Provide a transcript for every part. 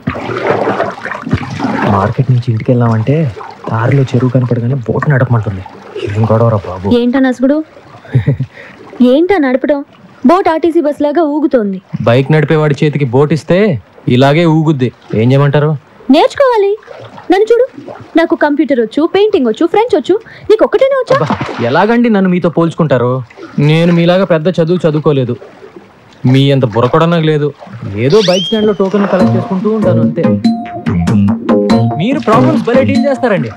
Market నుంచి ఇంటికి వెళ్ళామంటే దారిలో చెరువు కనపడగానే బోట్ నడపమంటుంది ఏం గొడవరా బాబు ఏంటా నసుగుడు ఏంటా నడపడం బోట్ ఆర్టీసీ బస్ లాగా ఊగుతోంది బైక్ నడిపేవాడి చేతికి బోట్ ఇస్తే ఇలాగే ఊగుద్ది ఏం చేయమంటారు నేర్చుకోవాలి నన్ను చూడు నాకు కంప్యూటర్ వచ్చు పెయింటింగ్ వచ్చు ఫ్రెంచ్ వచ్చు నీకు ఒక్కటేనే వచ్చా అబ్బా ఎలాగండి నన్ను మీతో పోల్చుకుంటారు నేను మీలాగా పెద్ద చదువు చదువుకోలేదు మీ అంత బుర్ర కూడా నాకు లేదు ఏదో బైక్ స్టాండ్లో టోకెన్ కలెక్ట్ చేసుకుంటూ ఉంటాను అంతే మీరు ప్రాబ్లమ్స్ భలే డీల్ చేస్తారండి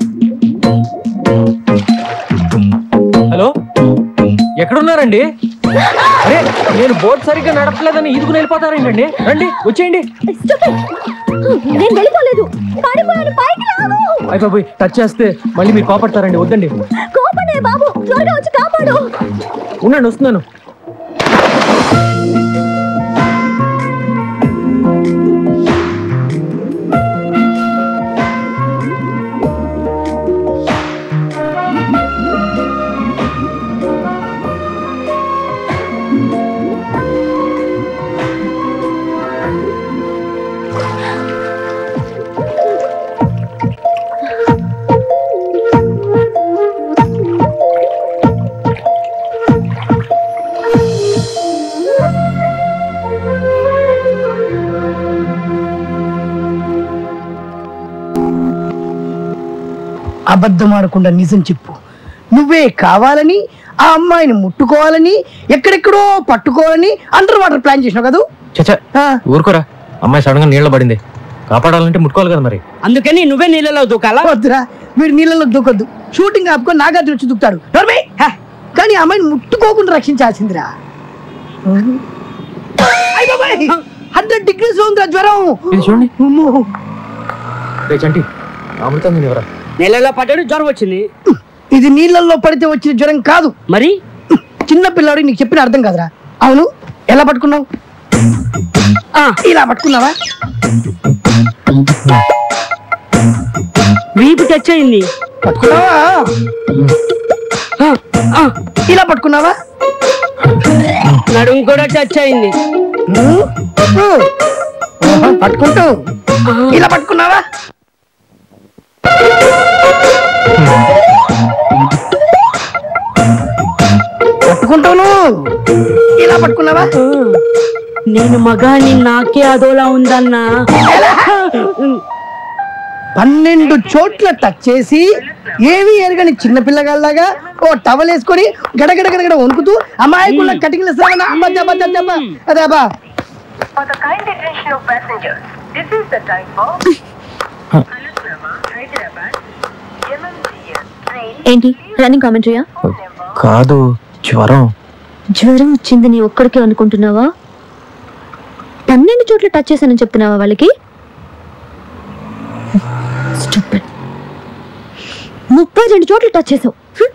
హలో ఎక్కడున్నారండి అరే నేను బోట్ సరిగ్గా నడపలేదని ఈదుకుని వెళ్ళిపోతారేంటండి రండి వచ్చేయండి Stupid! నేను వెళ్ళిపోలేదు పడిపోయాను పైకి రావు అయ్య బాబోయ్ టచ్ చేస్తే మళ్ళీ మీరు కోపడతారండి వద్దండి కోపనే బాబు త్వరగా వచ్చి కాపాడు ఉండండి వస్తున్నాను అబద్ధం ఆడకుండా నిజం చెప్పు నువ్వే కావాలని ఆ అమ్మాయిని ముట్టుకోవాలని ఎక్కడెక్కడో పట్టుకోవాలని అండర్ వాటర్ ప్లాన్ చేసినావు కదా చచ్చా ఆ, ఊరుకోరా అమ్మాయి సడన్ గా నీళ్ళ పడింది కాపాడాలంటే ముట్టుకోవాలి కదా మరి అందుకని నువ్వే నీళ్ళలో దూకాలా వద్దురా వీడు నీళ్ళలో దూకొద్దు షూటింగ్ ఆపుకొని నాగార్జున వచ్చి దూకుతాడు నోర్మే! హ! కానీ ఆ అమ్మాయిని ముట్టుకోకుండా రక్షించాల్సిందిరా హండ్రెడ్ డిగ్రీస్ లో ఉందిరా జ్వరం ఇది చూడండి అమ్మో. రే చంటి అమృతం నేను ఎవరా నీళ్ళలో పడ్డాడు జ్వరం వచ్చింది ఇది నీళ్ళల్లో పడితే వచ్చిన జ్వరం కాదు మరి చిన్న పిల్లాడికి నీకు చెప్పిన అర్థం కాదురా అవును ఎలా పట్టుకున్నావు ఆ, ఇలా పట్టుకున్నావా వీపు టచ్ అయింది పట్టుకున్నావా ఆ, ఆ, ఇలా పట్టుకున్నావా నడుము కూడా టచ్ అయింది ఉమ్, ఉమ్. ఆహా, పట్టుకుంటూ ఇలా పట్టుకున్నావా పట్టుకుంటాను ఇలా పట్టుకున్నావా ఆ, నేను మగాని నాకే అదోలా ఉందన్నా పన్నెండు చోట్ల టచ్ చేసి ఏవి ఎరగని చిన్న పిల్లగాళ్ళలాగా ఓ టవల్ వేసుకొని గడగడ గడగడ వణుకుతూ అమాయకుల కటింగ్ల శ్రవణ అమ్మ దెబ్బ దెబ్బ దెబ్బ అదే అబ్బా For the kind attention of passengers, this is the time for Alusrama, Hyderabad, MMGS train ఏంటి రన్నింగ్ కామెంటరీయా కాదు జ్వరం జ్వరం వచ్చింది నీ ఒక్కడికే అనుకుంటున్నావా పన్నెండు చోట్ల టచ్ చేశానని చెప్తున్నావా వాళ్ళకి Stupid. ముప్పై రెండు చోట్ల టచ్ చేసావు హ్మ్.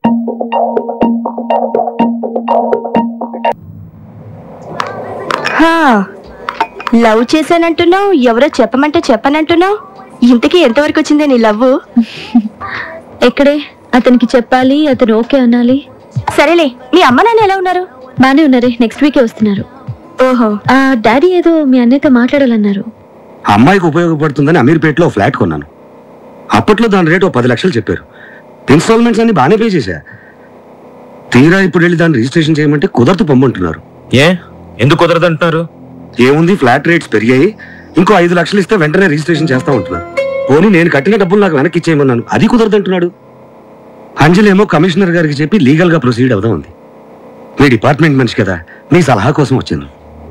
లవ్ చేశానంటున్నావు ఎవరో చెప్పమంటే చెప్పనంటున్నావు ఇంతకీ ఎంతవరకు వచ్చిందే నీ లవ్ ఎక్కడే అతనికి చెప్పాలి అతను ఓకే అనాలి సరేలే మీ అమ్మ నాన్న ఎలా ఉన్నారు బానే ఉన్నారే నెక్స్ట్ వీకే వస్తున్నారు ఓహో ఆ డాడీ ఏదో మీ అన్నయ్యతో మాట్లాడాలన్నారు అమ్మాయికి ఉపయోగపడుతుందని అమీర్పేటలో ఫ్లాట్ కొన్నాను అప్పట్లో దాని రేటు ఓ పది లక్షలు చెప్పారు ఇన్స్టాల్మెంట్స్ అన్ని బాగానే పే చేశా తీరా ఇప్పుడు వెళ్ళి దాన్ని రిజిస్ట్రేషన్ చేయమంటే కుదరదు పొమ్మంటున్నారు ఏ ఎందుకు కుదరదంటున్నారు ఏముంది ఫ్లాట్ రేట్స్ పెరిగాయి ఇంకో ఐదు లక్షలు ఇస్తే వెంటనే రిజిస్ట్రేషన్ చేస్తా ఉంటున్నారు పోనీ నేను కట్టిన డబ్బులు నాకు వెనక్కి ఇచ్చేయమన్నాను అది కుదరదంటున్నాడు అంజలి ఏమో కమిషనర్ గారికి చెప్పి లీగల్ గా ప్రొసీడ్ అవుదాం ఉంది మీ డిపార్ట్మెంట్ మనిషి కదా మీ సలహా కోసం వచ్చాను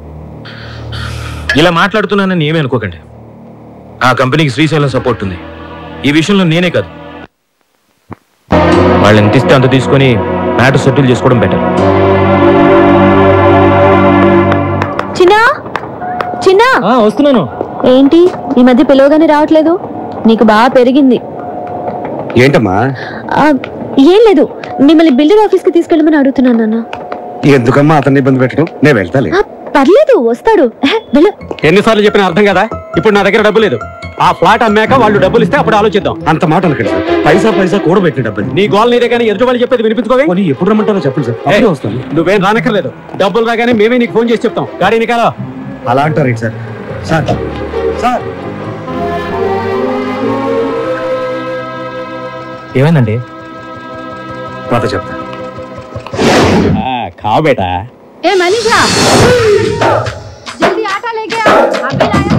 ఇలా మాట్లాడుతున్నానని ఏమీ అనుకోకండి ఆ కంపెనీకి శ్రీశైలం సపోర్ట్ ఉంది ఈ విషయంలో నేనే కాదు వాళ్ళు ఎంత ఇస్తే అంత తీసుకొని మ్యాటర్ సెటిల్ చేసుకోవడం బెటర్ చిన్నా చిన్నా వస్తున్నాను ఏంటి ఈ మధ్య పిలవగానే రావట్లేదు నీకు బాగా పెరిగింది ఏంటమ్మా ఆ, ఏం లేదు మిమ్మల్ని బిల్డర్ ఆఫీస్ కి తీసుకెళ్ళమని అడుగుతున్నాను నాన్న ఎందుకమ్మా అతన్ని ఇబ్బంది పెట్టడం నేను వెళ్తాలే ఆ, పర్లేదు వస్తాడు ఎహె, వెళ్ళు ఎన్నిసార్లు చెప్పినా అర్థం కదా ఇప్పుడు నా దగ్గర డబ్బు లేదు ఆ ఫ్లాట్ అమ్మాక వాళ్ళు డబ్బులు ఇస్తే అప్పుడు ఆలోచిద్దాం అంత మాట అనకండి సార్ పైసా పైసా కూడబెట్టిన డబ్బులు నీ గోల్ నీదే కానీ ఎదుటి వాళ్ళు చెప్పేది వినిపించుకోవే పోనీ ఎప్పుడు రమ్మంటారో చెప్పండి సార్ అప్పుడే వస్తాను నువ్వేం రానక్కర్లేదు డబ్బులు రాగానే మేమే నీకు ఫోన్ చేసి చెప్తాం గాడి నీకాలో అలా అంటారు సార్ సార్ సార్ ఏమైందండి తర్వాత చెప్తా ఖా బేటా ఏ మనీషా జల్దీ ఆటా లేకే ఆ అబ్బే లాయా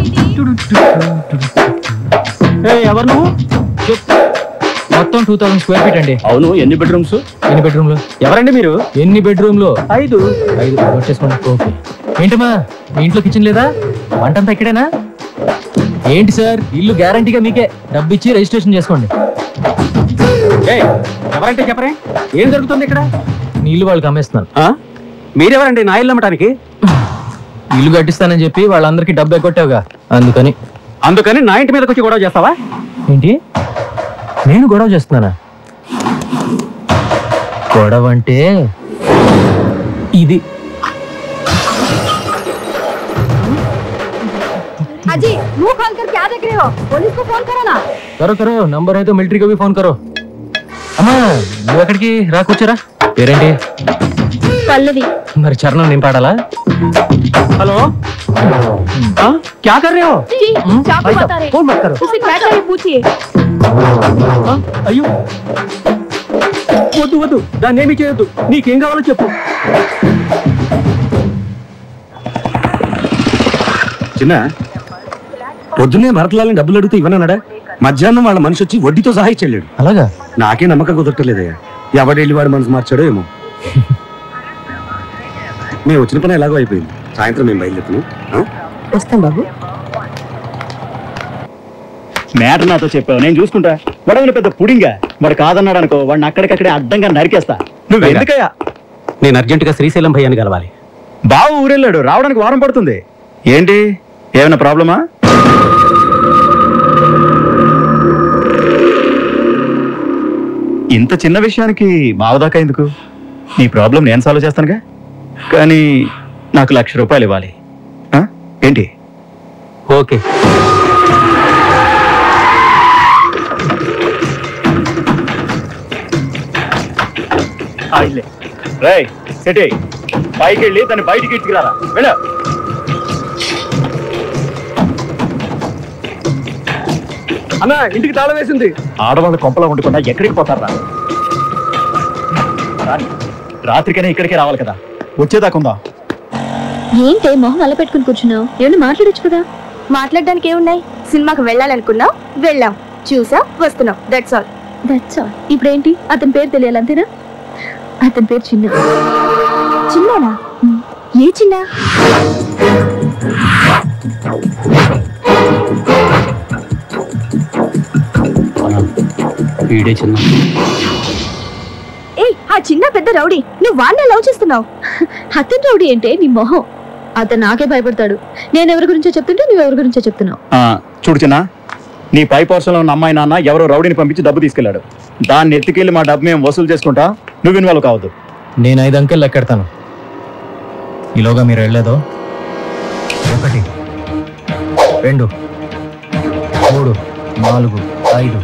దీदी ఎవరు నువ్వు మొత్తం టూ థౌసండ్ స్క్వేర్ ఫీట్ అండి అవును ఎన్ని బెడ్రూమ్స్ ఎన్ని బెడ్రూమ్లు ఎవరండి మీరు ఎన్ని బెడ్రూమ్లు ఐదు ఐదు వచ్చేసుకోండి ఓకే ఏంటమ్మా మీ ఇంట్లో కిచెన్ లేదా వంటంతా ఇక్కడేనా ఏంటి సార్ ఇల్లు గ్యారంటీగా మీకే డబ్బు ఇచ్చి రిజిస్ట్రేషన్ చేసుకోండి ఏయ్, ఎవరంటే చెప్పరే ఏం జరుగుతుంది ఇక్కడ మీ ఇల్లు వాళ్ళకి అమ్మేస్తున్నాను ఆ? మీరెవరండి నా ఇల్లు అమ్మటానికి ఇల్లు కట్టిస్తానని చెప్పి వాళ్ళందరికీ డబ్బు ఎగ్గొట్టావుగా అందుకని అందుకని నా ఇంటి మీదకి వచ్చి గొడవ చేస్తావా ఏంటి నేను గొడవ చేస్తున్నానా గొడవ అంటే ఇది अजी मुंह खोल कर क्या देख रहे हो पुलिस को फोन करो ना కరో కరో నంబర్ అయితే మిలిటరీ को भी ఫోన్ కరో అమ్మా నువ్వు ఎక్కడికి రాకొచ్చారా పేరేంటి పల్లవి మరి చరణం నేను పాడాలా హలో ఆ? క్యా కర్ రే హో जी चाकू बता रहे ఫోన్ మत కరో उसे क्या चाहिए पूछिए ఆ? అయ్యో వద్దు వద్దు దాన్ని ఏమి చేయొద్దు నీకేం కావాలో చెప్పు చిన్న పొద్దున్నే భరతలాలని డబ్బులు అడిగితే ఇవ్వనన్నాడా మధ్యాహ్నం వాళ్ళ మనిషి వచ్చి వడ్డీతో సహా ఇచ్చెళ్ళాడు అలాగా నాకే నమ్మకం కుదరట్లేదయ్యా ఎవడెళ్ళి వాడు మనసు మార్చాడో ఏమో మేము వచ్చిన పని ఎలాగో అయిపోయింది సాయంత్రం మేము బయలుదేరుతున్నాం ఆ? వస్తాం బాబు మ్యాటర్ నాతో చెప్పావు నేను చూసుకుంటా వాడు పెద్ద పుడింగా వాడు కాదన్నాడు అనుకో వాడిని అక్కడికక్కడే అడ్డంగా నరికేస్తా నువ్వు ఎందుకయ్యా నేను అర్జెంటుగా శ్రీశైలం భయ్యాన్ని కలవాలి బావు ఊరెళ్ళాడు రావడానికి వారం పడుతుంది ఏంటి ఏమైనా ప్రాబ్లమా ఇంత చిన్న విషయానికి బావదాకా ఎందుకు నీ ప్రాబ్లం నేను సాల్వ్ చేస్తానుగా కానీ నాకు లక్ష రూపాయలు ఇవ్వాలి ఆ? ఏంటి ఓకే రై సెటే పైకి వెళ్ళి దాన్ని బయటికి ఇట్టుకురారా వెళ్ళ అన్నా ఇంటికి తాళం వేసింది ఆడవాళ్ళ కొంపలో ఉండకుండా ఎక్కడికి పోతారా రాని. రాత్రికైనా ఇక్కడికే రావాలి కదా వచ్చేదాకుందా ఏంటే మొహం అలా పెట్టుకుని కూర్చున్నావు ఏమైనా మాట్లాడొచ్చు కదా మాట్లాడడానికి ఏమున్నాయి సినిమాకి వెళ్ళాలనుకున్నాం వెళ్ళాం చూసా వస్తున్నాం దట్స్ ఆల్ దట్స్ ఆల్ ఇప్పుడేంటి అతని పేరు తెలియాలి అంతేనా అతని పేరు చిన్న చిన్నానా ఏ చిన్న వీడే చిన్న ఏ ఆ చిన్న పెద్ద రౌడీ నువ్వు వాడిని లవ్ చేస్తున్నావు అతని రౌడీ ఏంటే నీ మొహం అతను నాకే భయపడతాడు నేను ఎవరి గురించో చెప్తుంటే నువ్వు ఎవరి గురించో చెప్తున్నావు ఆ, చూడు చిన్న నీ పై పోర్షన్లో ఉన్న అమ్మాయి నాన్న ఎవరో రౌడీని పంపించి డబ్బు తీసుకెళ్లాడు దాన్ని ఎత్తుకెళ్ళి మా డబ్బు మేము వసూలు చేసుకుంటా నువ్వు ఇన్వాల్వ్ కావద్దు నేను ఐదు అంకెలు లెక్కెడతాను ఈలోగా మీరు వెళ్ళేదో ఒకటి రెండు మూడు నాలుగు ఐదు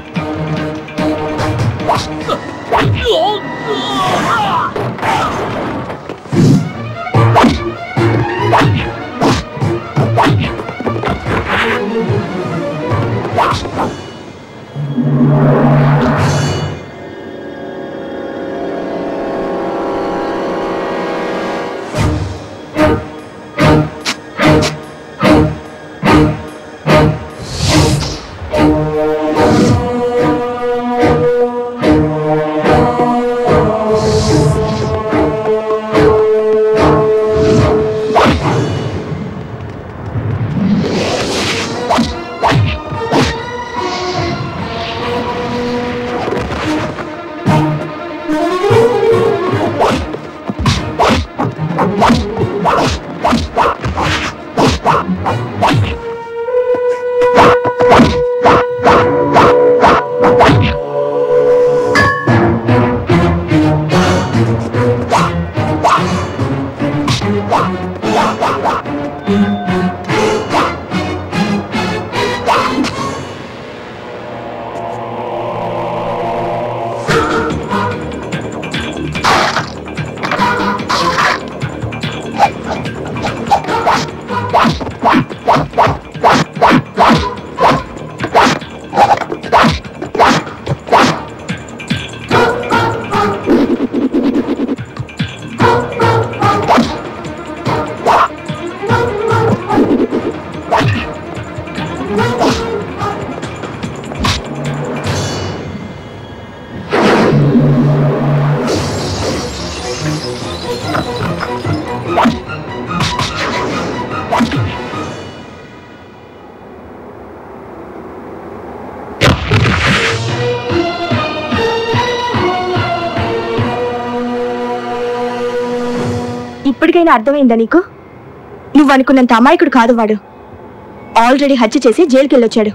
ఇప్పటికైనా అర్థమైందా నీకు నువ్వు అనుకున్నంత అమాయకుడు కాదు వాడు ఆల్రెడీ హత్య చేసి జైలుకి వెళ్ళొచ్చాడు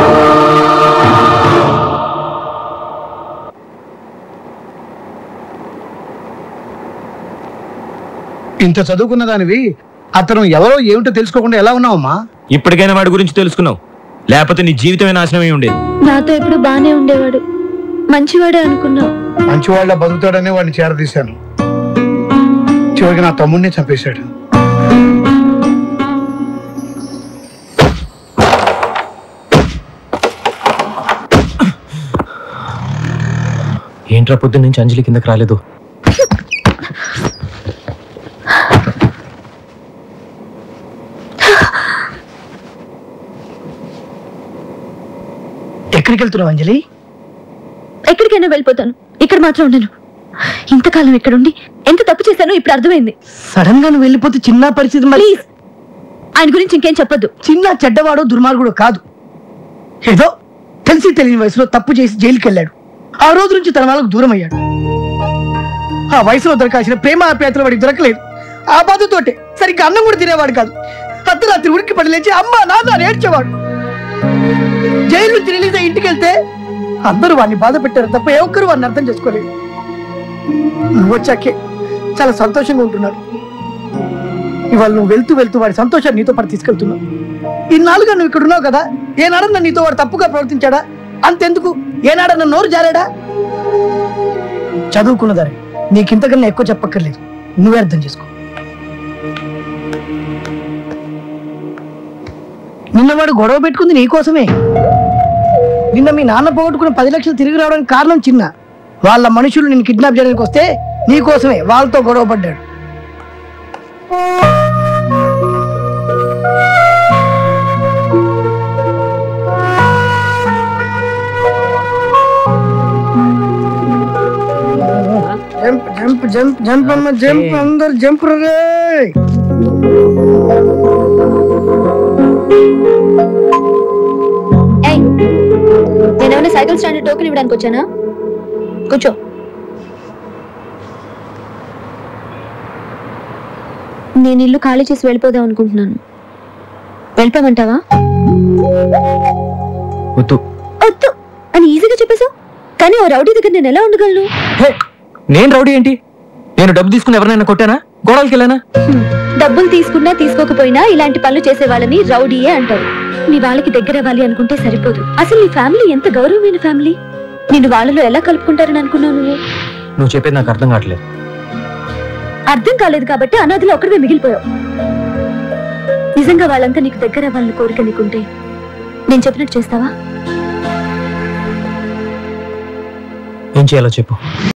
ఇంత చదువుకున్న దానివి అతను ఎవరో ఏమిటో తెలుసుకోకుండా ఎలా ఉన్నావమ్మా ఇప్పటికైనా వాడి గురించి తెలుసుకున్నావు లేకపోతే నీ జీవితమే నాశనమై ఉండేది నాతో ఎప్పుడు బానే ఉండేవాడు మంచివాడే అనుకున్నా మంచివాళ్ళ బతుకుతాడనే వాడిని చేరదీశాను చివరికి నా తమ్ముడిని చంపేశాడు ఏంట్రా పొద్దున్న నుంచి అంజలి కిందకి రాలేదు ఎక్కడికి వెళ్తున్నావు అంజలి ఎక్కడికైనా వెళ్ళిపోతాను ఇక్కడ మాత్రం ఉండను ఇంతకాలం ఇక్కడుండి ఎంత తప్పు చేశానో ఇప్పుడు అర్థమైంది సడన్ గా నువ్వు వెళ్ళిపోతే చిన్న పరిస్థితి మరి ప్లీజ్ ఆయన గురించి ఇంకేం చెప్పొద్దు చిన్న చెడ్డవాడు దుర్మార్గుడు కాదు ఏదో తెలిసి తెలియని వయసులో తప్పు చేసి జైలుకి వెళ్ళాడు ఆ రోజు నుంచి తన వాళ్ళకు దూరం అయ్యాడు ఆ వయసులో దొరకాల్సిన ప్రేమ ఆప్యాయతలు వాడికి దొరకలేదు ఆ బాధతోటే సరిగ్గా అన్నం కూడా తినేవాడు కాదు అర్ధరాత్రి ఉడికి పడి లేచి అమ్మ నాన్న అని ఏడ్చేవాడు జైలు నుంచి రిలీజ్ అయ్యి ఇంటికి వెళ్తే అందరూ వాడిని బాధ పెట్టారు తప్ప ఏ ఒక్కరు వాడిని అర్థం చేసుకోలేదు నువ్వు వచ్చాకే చాలా సంతోషంగా ఉంటున్నాడు ఇవాళ నువ్వు వెళ్తూ వెళ్తూ వాడి సంతోషాన్ని నీతో పాటు తీసుకెళ్తున్నావు ఇన్నాళ్ళుగా నువ్వు ఇక్కడ ఉన్నావు కదా ఏనాడన్నా నీతో వాడు తప్పుగా ప్రవర్తించాడా అంతెందుకు ఏనాడన్నా నోరు జారాడా చదువుకున్నదారే నీకింతకన్నా ఎక్కువ చెప్పక్కర్లేదు నువ్వే అర్థం చేసుకో నిన్న వాడు గొడవ పెట్టుకుంది నీకోసమే నిన్న మీ నాన్న పోగొట్టుకున్న పది లక్షలు తిరిగి రావడానికి కారణం చిన్న వాళ్ళ మనుషులు నిన్ను కిడ్నాప్ చేయడానికి వస్తే నీకోసమే వాళ్ళతో గొడవ పడ్డాడు జంప్ జంప్ జంప్ జంప్ అమ్మ జంప్ అందరు జంప్ రే ఏయ్ నేనేమైనా సైకిల్ స్టాండ్ టోకెన్ ఇవ్వడానికి వచ్చానా కూర్చో నేను ఇల్లు ఖాళీ చేసి వెళ్ళిపోదాం అనుకుంటున్నాను వెళ్ళిపోమంటావా వద్దు వద్దు అని ఈజీగా చెప్పేశావు కానీ ఓ రౌడీ దగ్గర నేను ఎలా ఉండగలను హే, నేను రౌడీ ఏంటి నేను డబ్బు తీసుకుని ఎవరినైనా కొట్టానా గోడలకి వెళ్ళానా హ్మ్. డబ్బులు తీసుకున్నా తీసుకోకపోయినా ఇలాంటి పనులు చేసే వాళ్ళని రౌడీయే అంటారు నీ వాళ్ళకి దగ్గర అవ్వాలి అనుకుంటే సరిపోదు అసలు నీ ఫ్యామిలీ ఎంత గౌరవమైన ఫ్యామిలీ నిన్ను వాళ్ళలో ఎలా కలుపుకుంటారని అనుకున్నావు నువ్వు నువ్వు చెప్పేది నాకు అర్థం కావట్లేదు అర్థం కాలేదు కాబట్టి అనాథలో ఒక్కడివే మిగిలిపోయావు నిజంగా వాళ్ళంతా నీకు దగ్గర అవ్వాలని కోరిక నీకుంటే నేను చెప్పినట్టు చేస్తావా ఏం చేయాలో చెప్పు